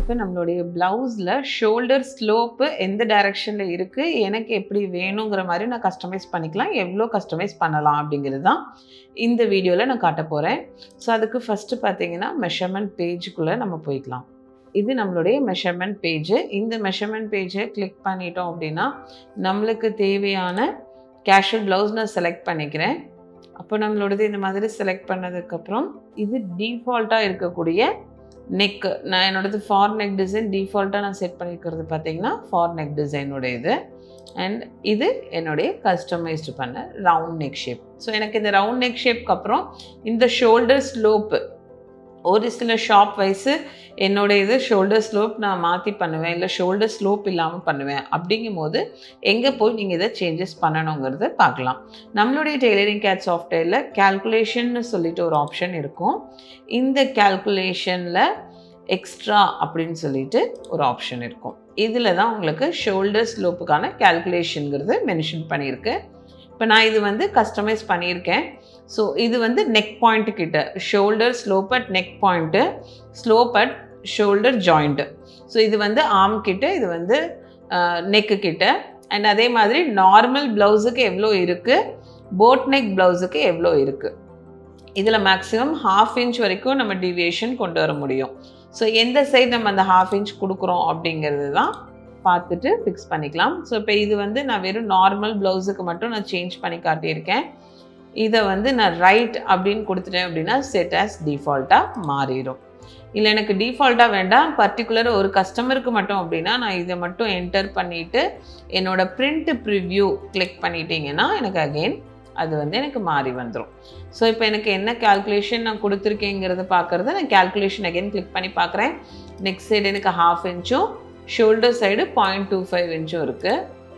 இப்போ நம்மளுடைய ப்ளவுஸில் ஷோல்டர் ஸ்லோப்பு எந்த டைரெக்ஷனில் இருக்குது எனக்கு எப்படி வேணுங்கிற மாதிரி நான் கஸ்டமைஸ் பண்ணிக்கலாம் எவ்வளோ கஸ்டமைஸ் பண்ணலாம் அப்படிங்கிறது தான் இந்த வீடியோவில் நான் காட்ட போகிறேன் ஸோ அதுக்கு ஃபஸ்ட்டு பார்த்தீங்கன்னா மெஷர்மெண்ட் பேஜுக்குள்ளே நம்ம போய்க்கலாம் இது நம்மளுடைய மெஷர்மெண்ட் பேஜு இந்த மெஷர்மெண்ட் பேஜை கிளிக் பண்ணிட்டோம் அப்படின்னா நம்மளுக்கு தேவையான கேஷுவல் ப்ளவுஸ் நான் செலக்ட் பண்ணிக்கிறேன் அப்போ நம்மளோடது இந்த மாதிரி செலக்ட் பண்ணதுக்கப்புறம் இது டீஃபால்ட்டாக இருக்கக்கூடிய நெக்கு நான் என்னோடது ஃபார் நெக் டிசைன் டிஃபால்ட்டாக நான் செட் பண்ணியிருக்கிறது பார்த்தீங்கன்னா ஃபார் நெக் டிசைனோட இது அண்ட் இது என்னுடைய கஸ்டமைஸ்டு பண்ண ரவுண்ட் நெக் ஷேப் ஸோ எனக்கு இந்த ரவுண்ட் நெக் ஷேப்க்கு அப்புறம் இந்த ஷோல்டர் ஸ்லோப்பு ஒரு சில ஷாப் வைஸு என்னோட இது ஷோல்டர் ஸ்லோப் நான் மாற்றி பண்ணுவேன் இல்லை ஷோல்டர் ஸ்லோப் இல்லாமல் பண்ணுவேன் அப்படிங்கும் போது எங்கே போய் நீங்கள் இதை சேஞ்சஸ் பண்ணணுங்கிறத பார்க்கலாம் நம்மளுடைய டெய்லரிங் கேட் சாஃப்ட்வேரில் கேல்குலேஷன்னு சொல்லிட்டு ஒரு ஆப்ஷன் இருக்கும் இந்த கேல்குலேஷனில் எக்ஸ்ட்ரா அப்படின்னு சொல்லிட்டு ஒரு ஆப்ஷன் இருக்கும் இதில் தான் உங்களுக்கு ஷோல்டர் ஸ்லோப்புக்கான கேல்குலேஷனுங்கிறது மென்ஷன் பண்ணியிருக்கு இப்போ நான் இது வந்து கஸ்டமைஸ் பண்ணியிருக்கேன் ஸோ இது வந்து நெக் பாயிண்ட் கிட்ட shoulder slope at neck point slope at shoulder joint so இது வந்து ஆம் கிட்ட இது வந்து நெக்கு கிட்ட அண்ட் அதே மாதிரி நார்மல் ப்ளவுஸுக்கு எவ்வளோ இருக்குது போட் நெக் ப்ளவுஸுக்கு எவ்வளோ இருக்குது இதில் மேக்ஸிமம் ஹாஃப் இன்ச் வரைக்கும் நம்ம டிவியேஷன் கொண்டு வர முடியும் ஸோ எந்த சைடு நம்ம அந்த ஹாஃப் இன்ச் கொடுக்குறோம் அப்படிங்கிறது தான் பார்த்துட்டு ஃபிக்ஸ் பண்ணிக்கலாம் ஸோ இப்போ இது வந்து நான் வெறும் நார்மல் ப்ளவுஸுக்கு மட்டும் நான் சேஞ்ச் பண்ணி காட்டியிருக்கேன் இதை வந்து நான் ரைட் அப்படின்னு கொடுத்துட்டேன் அப்படின்னா செட் ஆஸ் டிஃபால்ட்டாக மாறிடும் இல்லை எனக்கு டிஃபால்ட்டாக வேண்டாம் பர்டிகுலர் ஒரு கஸ்டமருக்கு மட்டும் அப்படின்னா நான் இதை மட்டும் என்டர் பண்ணிவிட்டு என்னோடய பிரிண்ட் ப்ரிவ்யூ கிளிக் பண்ணிட்டீங்கன்னா எனக்கு அகெயின் அது வந்து எனக்கு மாறி வந்துடும் ஸோ இப்போ எனக்கு என்ன கேல்குலேஷன் நான் கொடுத்துருக்கேங்கிறத பார்க்குறத நான் கேல்குலேஷன் அகெயின் கிளிக் பண்ணி பார்க்குறேன் நெக்ஸ்ட் சைடு எனக்கு ஹாஃப் இன்ச்சும் shoulder side point two five இன்ச்சும் இருக்குது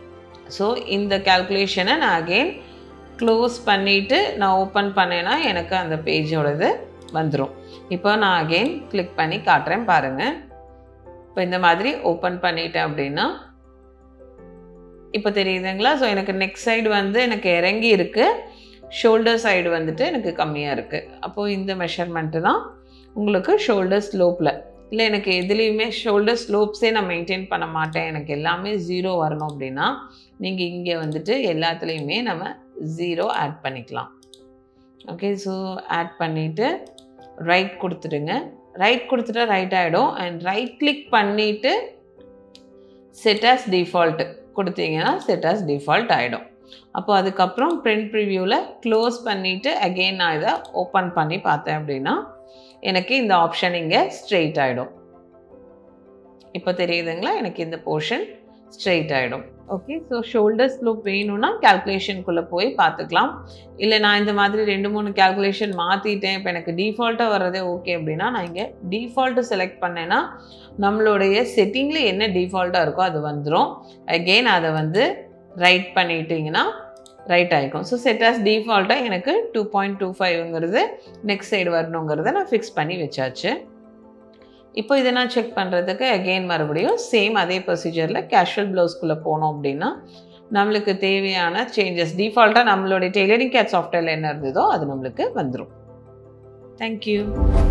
ஸோ இந்த கேல்குலேஷனை நான் அகெயின் க்ளோஸ் பண்ணிவிட்டு நான் ஓப்பன் பண்ணேன்னா எனக்கு அந்த பேஜோடது வந்துடும் இப்போ நான் அகெயின் கிளிக் பண்ணி காட்டுறேன் பாருங்கள் இப்போ இந்த மாதிரி ஓப்பன் பண்ணிட்டேன் அப்படின்னா இப்போ தெரியுதுங்களா ஸோ எனக்கு நெக் சைடு வந்து எனக்கு இறங்கி இருக்குது ஷோல்டர் சைடு வந்துட்டு எனக்கு கம்மியாக இருக்குது அப்போது இந்த மெஷர்மெண்ட்டு தான் உங்களுக்கு ஷோல்டர் ஸ்லோப்பில் இல்லை எனக்கு எதுலேயுமே ஷோல்டர் ஸ்லோப்ஸே நான் மெயின்டைன் பண்ண மாட்டேன் எனக்கு எல்லாமே ஜீரோ வரணும் அப்படின்னா நீங்கள் இங்கே வந்துட்டு எல்லாத்துலேயுமே நம்ம ஜீரோ ஆட் பண்ணிக்கலாம் ஓகே ஸோ ஆட் பண்ணிவிட்டு ரைட் கொடுத்துடுங்க ரைட் கொடுத்துட்டா ரைட் ஆகிடும் அண்ட் ரைட் கிளிக் பண்ணிவிட்டு செட் ஆஸ் டிஃபால்ட்டு கொடுத்தீங்கன்னா செட் ஆஸ் டிஃபால்ட் ஆகிடும் அப்போ அதுக்கப்புறம் பிரிண்ட் ப்ரிவியூவில் க்ளோஸ் பண்ணிவிட்டு அகெயின் நான் இதை ஓப்பன் பண்ணி பார்த்தேன் அப்படின்னா எனக்கு இந்த ஆப்ஷன் இங்கே ஸ்ட்ரெயிட் ஆகிடும் இப்போ தெரியுதுங்களா எனக்கு இந்த போர்ஷன் ஸ்ட்ரெயிட் ஆகிடும் ஓகே ஸோ ஷோல்டர் ஸ்லோப் வேணும்னா கேல்குலேஷனுக்குள்ளே போய் பார்த்துக்கலாம் இல்லை நான் இந்த மாதிரி ரெண்டு மூணு கேல்குலேஷன் மாற்றிட்டேன் இப்போ எனக்கு டிஃபால்ட்டாக வர்றதே ஓகே அப்படின்னா நான் இங்கே டிஃபால்ட்டு செலக்ட் பண்ணேன்னா நம்மளுடைய செட்டிங்கில் என்ன டிஃபால்ட்டாக இருக்கோ அது வந்துடும் அகெயின் அதை வந்து ரைட் பண்ணிட்டீங்கன்னா ரைட் ஆகிக்கும் ஸோ செட் ஆஸ் டிஃபால்ட்டாக எனக்கு டூ பாயிண்ட் டூ ஃபைவ்ங்கிறது நெக்ஸ்ட் சைடு வரணுங்கிறத நான் ஃபிக்ஸ் பண்ணி வச்சாச்சு இப்போ இதை நான் செக் பண்ணுறதுக்கு அகெயின் மறுபடியும் சேம் அதே ப்ரொசீஜரில் கேஷுவல் ப்ளவுஸ்க்குள்ளே போனோம் அப்படின்னா நம்மளுக்கு தேவையான சேஞ்சஸ் டிஃபால்ட்டாக நம்மளுடைய டெய்லரிங் கேட் சாஃப்ட்வேரில் என்ன இருந்ததோ அது நம்மளுக்கு வந்துடும் தேங்க்யூ